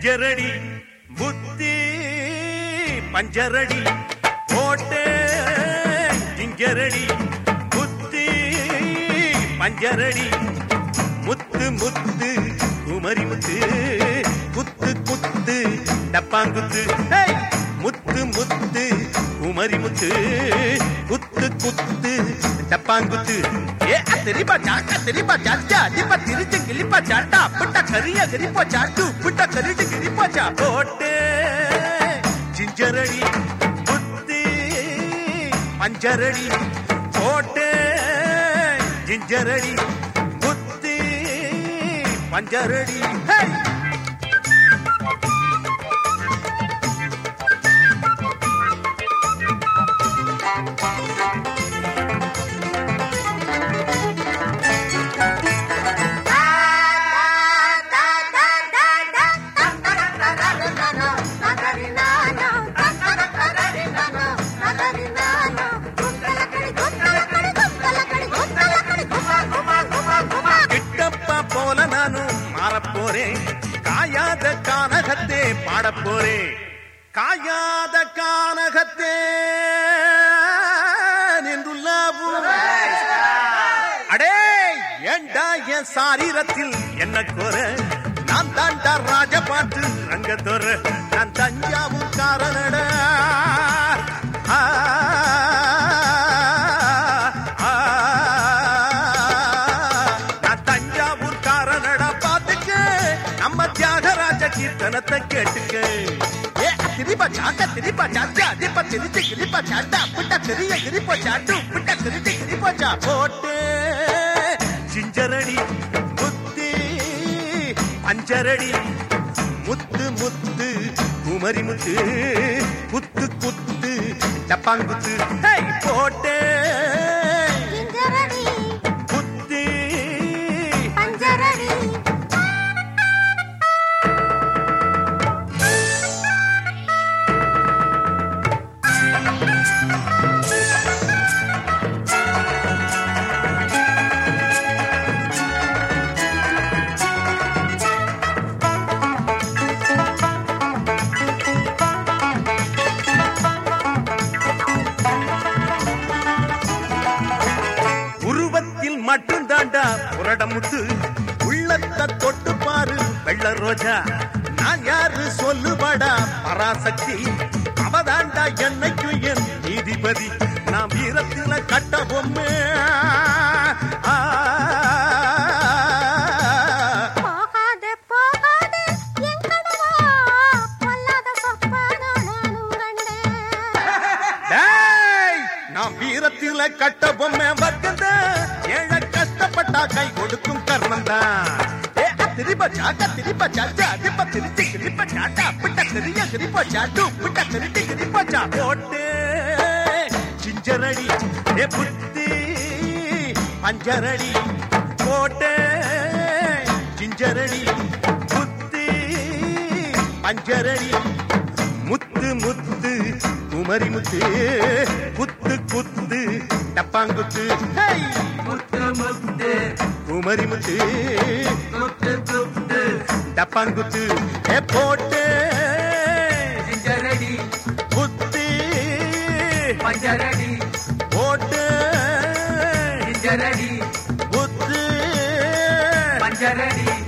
சிஞ்சரடி புத்தி பஞ்சரடி போட்டே சிங்கரடி புத்தி பஞ்சரடி முத்து முத்து குமரி முத்து குத்து குத்து டப்பாங்குத்து ஹேய்! முத்து முத்து குமரி முத்து குத்து குத்து டப்பாங்குத்து ஏ அத்தரிப்பா சாட்டா தெரிப்பா சாட்டா அதிப்பா திரிச்சு கிளிப்பா சாட்டா அப்பிட்ட கரிய கிரிப்பா சாட்டு உப்பிட்ட கரிட்டு கிரிப்பா சா போட்டே சிஞ்சரடி புத்தி பஞ்சரடி போட்டே ஜிஞ்சரடி புத்தி பஞ்சரடி ஹே கிட்டப்பா போல நானும் மாறப் போறேன் காயாத கானகத்தே பாடப் போறேன் காயாத கானகத்தே நின்றுள்ளாவும் அடே ஏண்டா என் சாரீரத்தில் என்ன கோர நான் தாண்டா ராஜபாட்டு ரங்கத்தோர நான் தஞ்சாவூர் காரனட நான் தஞ்சாவூர் காரனடா பாத்துக்க நம்ம தியாகராஜ கீர்த்தனத்தை கேட்டுக்க ஏ திரிப்பா சாட்டா திரிப்பா சாட்டா அதிப்பா திரிச்சு கிரிப்பா சாட்டா புட்ட தெரிய கிரிப்பா சாட்டு புட்ட திரிச்சு கிரிப்பா சா போட்டு சிஞ்சரடி புத்தி அஞ்சரடி முத்து முத்து குமரி முத்து குத்து குத்து டப்பாங்குத்து ஹேய், போட்டே குத்தி உருவத்தில் மட்டும் தாண்டா புரடமுத்து உள்ளத்தை தொட்டு பாரு வெள்ள ரோஜா நான் யாரு சொல்லுவாடா பராசக்தி அவதாண்டா என்னைக்கும் என் நீதிபதி நான் வீரத்தில கட்ட பொம்மை ஆ, போகாதே போகாதே என் கனவா பொல்லாத சொப்பனா நானும் கண்டேன் டேய், நான் வீரத்தில கட்ட பொம்மை வக்கந்த ஏழ கஷ்டப்பட்டா கை கொடுக்கும் கர்ணம் தான் திரிப்ப சாட்டா திரிப்ப சாட்டா அதிப்ப திரிச்சு கிரிப்ப சாட்டா பிட்ட திரிய கிரிப்ப சாட்டு பிட்ட திரிச்சு கிரிப்ப சா போட்டு சிஞ்சரடி ஏ புத்தி பஞ்சரடி போட்டு சிஞ்சரடி புத்தி பஞ்சரடி முத்து முத்து குமரி முத்து குத்து குத்து டப்பாங்குத்து ஹேய்! முத்து முத்து குமரி முத்து குத்து குத்து டப்பாங்குத்து ஏ போட்டு சிஞ்சரடி குத்தி பஞ்சரடி போட்டு சிஞ்சரடி குத்து பஞ்சரடி